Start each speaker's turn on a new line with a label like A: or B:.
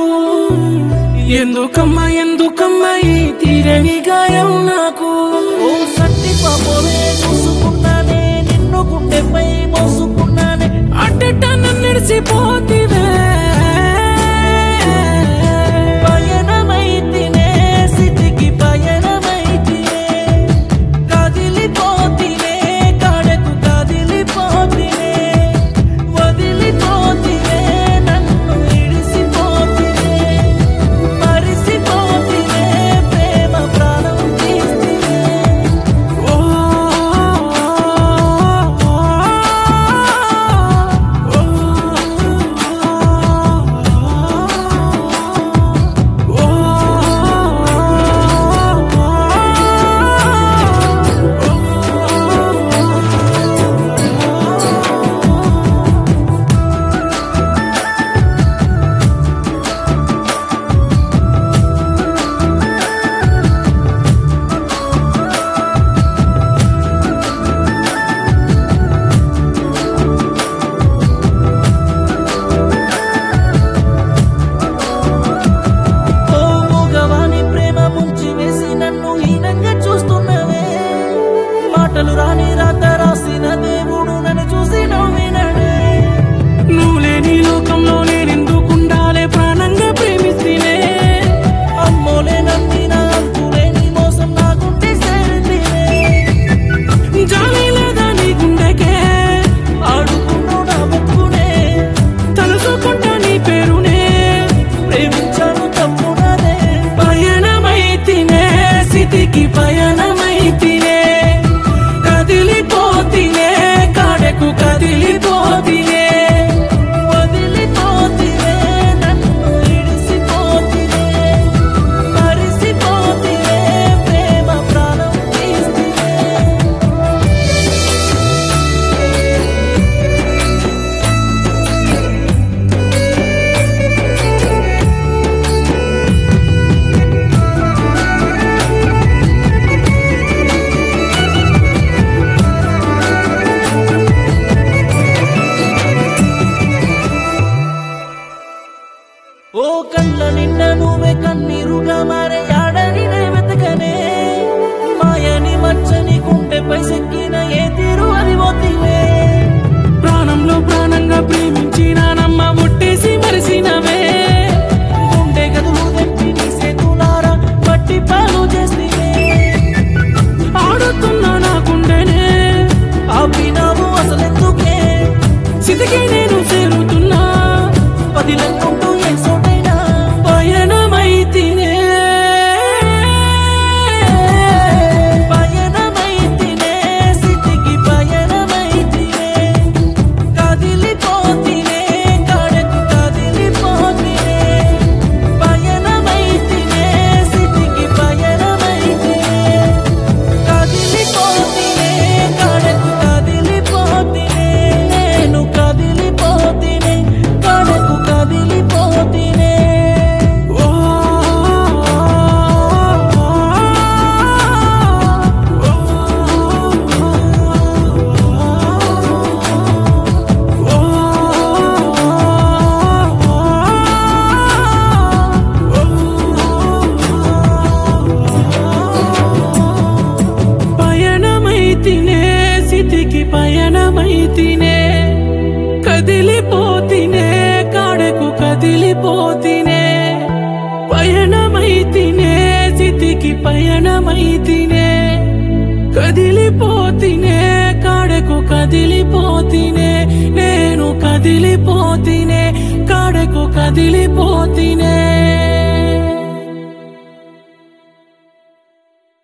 A: నాకు ఎందుకమ్మా ఎందుకమ్మా ఈ తీరని గాయం నాకు
B: ఓ సట్టి పాపమే చూసుకున్నానే నిన్ను గుండెపై మోసుకున్నానే
A: అడ్డట నన్నడిసిపోతివే
B: పయనమైతినే సిటికి పయనమైతినే కదిలిపోతినే కాడకు కదిలిపోతినే వదిలిపోతినే నన్ను ఇడిసిపోతినే మరిసిపోతినే ప్రేమ ప్రాణం తీస్తినే
A: ఓ
B: ఓ మూగవాని ప్రేమ ముంచి వేసి నన్ను హీనంగా చూస్తున్నవే మాటలు రాని రాత రాసిన దేవుడు నన్ను చూసి నవ్వినడే
A: నువ్వు లేని లోకంలో నేనెందుకుండాలే ప్రాణంగా ప్రేమిస్తేనే
B: అమ్మోలే నమ్మిన అంతులేని మోసం నా గుండె సేరిందినే
A: జాలి లేదా నీ గుండెకే
B: ఆడుకున్నావు నా బతుకునే
A: తలుసుకుంటా నీ పేరునే
B: ప్రేమించాను తప్పునదే
A: పయనమైతినే స్థితికి పయనమైతినే కదిలిపోతినే కాడకు కదిలిపోతినే
B: వదిలిపోతినే నన్ను ఇడిసిపోతినే మరిసిపోతినే ప్రేమ ప్రాణం తీస్తినే ఓ కళ్ళ నిండ నువ్వే కన్నీరుగా మారే ఆడని నే వెతకనే మాయని మచ్చని గుండెపై సెక్కిన ఏ తీరు అది పోతిలే
A: ప్రాణంలో ప్రాణంగా ప్రేమించిన నమ్మ ముట్టేసి మరిసినవే
B: గుండె గదులు తెప్పి నీ సేతులారా పట్టి పాలు చేస్తే
A: ఆడుతున్నా నా గుండెనే
B: ఆపినావు అసలెందుకే
A: స్థితికి నేను చేరుతున్నా
B: పదిలంకుంటూ ఏ చోటైనా
A: పయనమైతినే
B: పయనమైతినే స్థితికి పయనమైతినే కదిలిపోతినే కాడకు కదిలిపోతినే పయనమైతినే స్థితికి పయనమైతినే కదిలిపోతినే కాడకు కదిలిపోతినే నేను కదిలిపోతినే కాడకు కదిలిపోతినే
A: ఓ పయనమైతినే స్థితికి పయనమైతినే కదిలిపోతినే కాడకు కదిలిపోతినే పయనమైతినే స్థితికి పయనమైతినే కదిలిపోతినే కాడకు కదిలిపోతినే నేను కదిలిపోతినే కాడకు కదిలిపోతినే